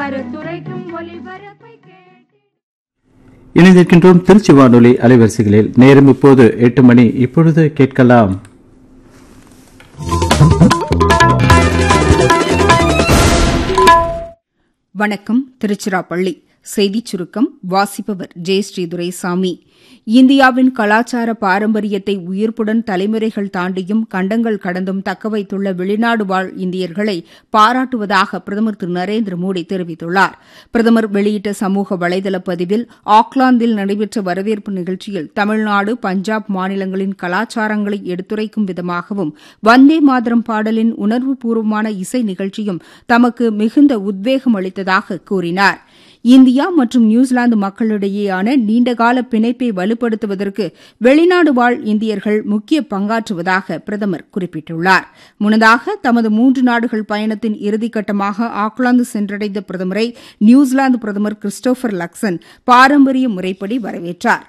கருத்துரைக்கும் ஒலிபரப்பை கேட்டு இணைந்திருக்கின்றோம் திருச்சி வானொலி அலைவரிசைகளில் நேரம் இப்போது எட்டு மணி இப்பொழுது கேட்கலாம் வணக்கம் திருச்சிராப்பள்ளி செய்திச் சுருக்கம் வாசிப்பவர் ஜெயஸ்ரீ துரைசாமி இந்தியாவின் கலாச்சார பாரம்பரியத்தை உயிர்ப்புடன் தலைமுறைகள் தாண்டியும் கண்டங்கள் கடந்தும் தக்கவைத்துள்ள வெளிநாடு வாழ் இந்தியர்களை பாராட்டுவதாக பிரதமர் திரு நரேந்திர மோடி தெரிவித்துள்ளார் பிரதமர் வெளியிட்ட சமூக வலைதள பதிவில் ஆக்லாந்தில் நடைபெற்ற வரவேற்பு நிகழ்ச்சியில் தமிழ்நாடு பஞ்சாப் மாநிலங்களின் கலாச்சாரங்களை எடுத்துரைக்கும் விதமாகவும் வந்தே மாதரம் பாடலின் உணர்வுபூர்வமான இசை நிகழ்ச்சியும் தமக்கு மிகுந்த உத்வேகம் அளித்ததாக கூறினார் இந்தியா மற்றும் நியூசிலாந்து மக்களிடையேயான நீண்டகால பிணைப்பை வலுப்படுத்துவதற்கு வெளிநாடு வாழ் இந்தியர்கள் முக்கிய பங்காற்றுவதாக பிரதமர் குறிப்பிட்டுள்ளார் முன்னதாக தமது மூன்று நாடுகள் பயணத்தின் இறுதிக்கட்டமாக ஆக்லாந்து சென்றடைந்த பிரதமரை நியூசிலாந்து பிரதமர் கிறிஸ்டோபர் லக்சன் பாரம்பரிய முறைப்படி வரவேற்றார்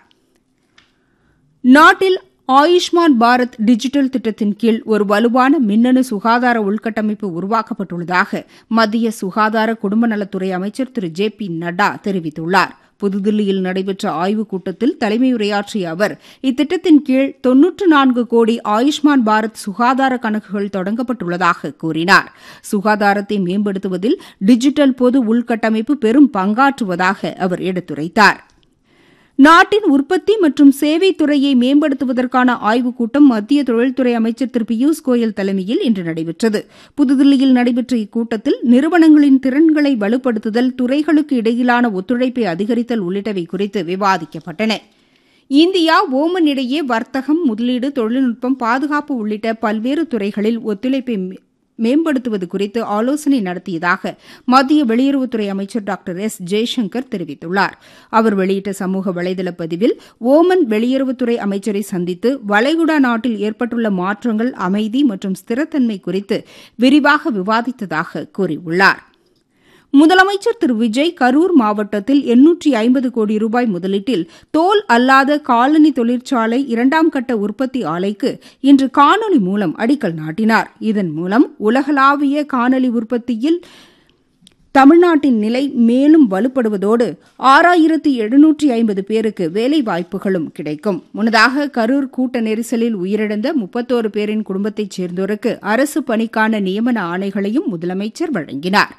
நாட்டில் ஆயுஷ்மான் பாரத் டிஜிட்டல் திட்டத்தின் கீழ் ஒரு வலுவான மின்னணு சுகாதார உள்கட்டமைப்பு உருவாக்கப்பட்டுள்ளதாக மத்திய சுகாதார குடும்ப நலத்துறை அமைச்சர் திரு ஜே பி நட்டா தெரிவித்துள்ளார் புதுதில்லியில் நடைபெற்ற ஆய்வுக் கூட்டத்தில் தலைமையுரையாற்றிய அவர் இத்திட்டத்தின் கீழ் தொன்னூற்று நான்கு கோடி ஆயுஷ்மான் பாரத் சுகாதார கணக்குகள் தொடங்கப்பட்டுள்ளதாக கூறினார் சுகாதாரத்தை மேம்படுத்துவதில் டிஜிட்டல் பொது உள்கட்டமைப்பு பெரும் பங்காற்றுவதாக அவர் எடுத்துரைத்தார் நாட்டின் உற்பத்தி மற்றும் சேவைத் துறையை மேம்படுத்துவதற்கான ஆய்வுக் கூட்டம் மத்திய தொழில்துறை அமைச்சர் திரு பியூஷ் கோயல் தலைமையில் இன்று நடைபெற்றது புதுதில்லியில் நடைபெற்ற இக்கூட்டத்தில் நிறுவனங்களின் திறன்களை வலுப்படுத்துதல் துறைகளுக்கு இடையிலான ஒத்துழைப்பை அதிகரித்தல் உள்ளிட்டவை குறித்து விவாதிக்கப்பட்டன இந்தியா ஓமன் இடையே வர்த்தகம் முதலீடு தொழில்நுட்பம் பாதுகாப்பு உள்ளிட்ட பல்வேறு துறைகளில் ஒத்துழைப்பை மேம்படுத்துவது குறித்து ஆலோசனை நடத்தியதாக மத்திய வெளியுறவுத்துறை அமைச்சர் டாக்டர் எஸ் ஜெய்சங்கர் தெரிவித்துள்ளார் அவர் வெளியிட்ட சமூக வலைதள பதிவில் ஓமன் வெளியுறவுத்துறை அமைச்சரை சந்தித்து வளைகுடா நாட்டில் ஏற்பட்டுள்ள மாற்றங்கள் அமைதி மற்றும் ஸ்திரத்தன்மை குறித்து விரிவாக விவாதித்ததாக கூறியுள்ளார் முதலமைச்சர் திரு விஜய் கரூர் மாவட்டத்தில் எண்ணூற்றி ஐம்பது கோடி ரூபாய் முதலீட்டில் தோல் அல்லாத காலனி தொழிற்சாலை இரண்டாம் கட்ட உற்பத்தி ஆலைக்கு இன்று காணொலி மூலம் அடிக்கல் நாட்டினார் இதன் மூலம் உலகளாவிய காணொலி உற்பத்தியில் தமிழ்நாட்டின் நிலை மேலும் வலுப்படுவதோடு ஆறாயிரத்து எழுநூற்றி ஐம்பது பேருக்கு வேலைவாய்ப்புகளும் கிடைக்கும் முன்னதாக கரூர் கூட்ட நெரிசலில் உயிரிழந்த முப்பத்தோரு பேரின் குடும்பத்தைச் சேர்ந்தோருக்கு அரசு பணிக்கான நியமன ஆணைகளையும் முதலமைச்சர் வழங்கினார்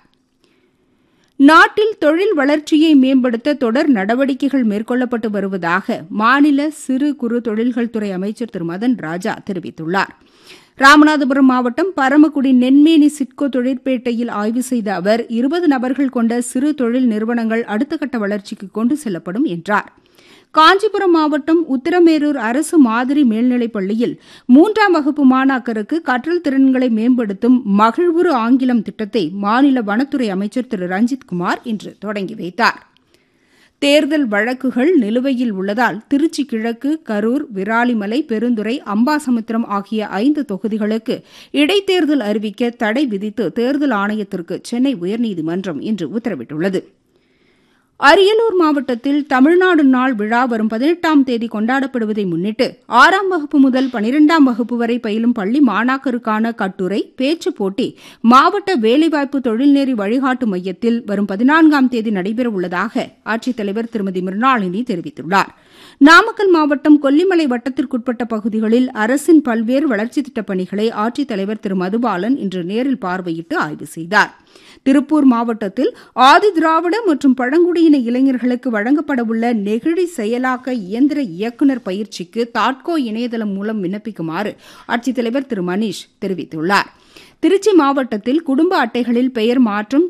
நாட்டில் தொழில் வளர்ச்சியை மேம்படுத்த தொடர் நடவடிக்கைகள் மேற்கொள்ளப்பட்டு வருவதாக மாநில சிறு குறு தொழில்கள் துறை அமைச்சர் திரு மதன் ராஜா தெரிவித்துள்ளார் ராமநாதபுரம் மாவட்டம் பரமக்குடி நென்மேனி சிட்கோ தொழிற்பேட்டையில் ஆய்வு செய்த அவர் இருபது நபர்கள் கொண்ட சிறு தொழில் நிறுவனங்கள் அடுத்த கட்ட வளர்ச்சிக்கு கொண்டு செல்லப்படும் என்றார் காஞ்சிபுரம் மாவட்டம் உத்திரமேரூர் அரசு மாதிரி மேல்நிலைப் பள்ளியில் மூன்றாம் வகுப்பு மாணாக்கருக்கு கற்றல் திறன்களை மேம்படுத்தும் மகிழ்வுறு ஆங்கிலம் திட்டத்தை மாநில வனத்துறை அமைச்சர் திரு ரஞ்சித் குமார் இன்று தொடங்கி வைத்தார் தேர்தல் வழக்குகள் நிலுவையில் உள்ளதால் திருச்சி கிழக்கு கரூர் விராலிமலை பெருந்துறை அம்பாசமுத்திரம் ஆகிய ஐந்து தொகுதிகளுக்கு இடைத்தேர்தல் அறிவிக்க தடை விதித்து தேர்தல் ஆணையத்திற்கு சென்னை உயர்நீதிமன்றம் இன்று உத்தரவிட்டுள்ளது அரியலூர் மாவட்டத்தில் தமிழ்நாடு நாள் விழா வரும் பதினெட்டாம் தேதி கொண்டாடப்படுவதை முன்னிட்டு ஆறாம் வகுப்பு முதல் பனிரெண்டாம் வகுப்பு வரை பயிலும் பள்ளி மாணாக்கருக்கான கட்டுரை பேச்சுப் போட்டி மாவட்ட வேலைவாய்ப்பு தொழில்நெறி வழிகாட்டு மையத்தில் வரும் பதினான்காம் தேதி நடைபெறவுள்ளதாக ஆட்சித்தலைவர் திருமதி மிருணாளினி தெரிவித்துள்ளார் நாமக்கல் மாவட்டம் கொல்லிமலை வட்டத்திற்குட்பட்ட பகுதிகளில் அரசின் பல்வேறு வளர்ச்சித் திட்டப் பணிகளை ஆட்சித்தலைவர் திரு மதுபாலன் இன்று நேரில் பார்வையிட்டு ஆய்வு செய்தார் திருப்பூர் மாவட்டத்தில் ஆதி திராவிட மற்றும் பழங்குடியின இளைஞர்களுக்கு வழங்கப்படவுள்ள நெகிழி செயலாக்க இயந்திர இயக்குநர் பயிற்சிக்கு தாட்கோ இணையதளம் மூலம் விண்ணப்பிக்குமாறு ஆட்சித்தலைவர் திரு மணீஷ் தெரிவித்துள்ளார் திருச்சி மாவட்டத்தில் குடும்ப அட்டைகளில் பெயர் மாற்றம்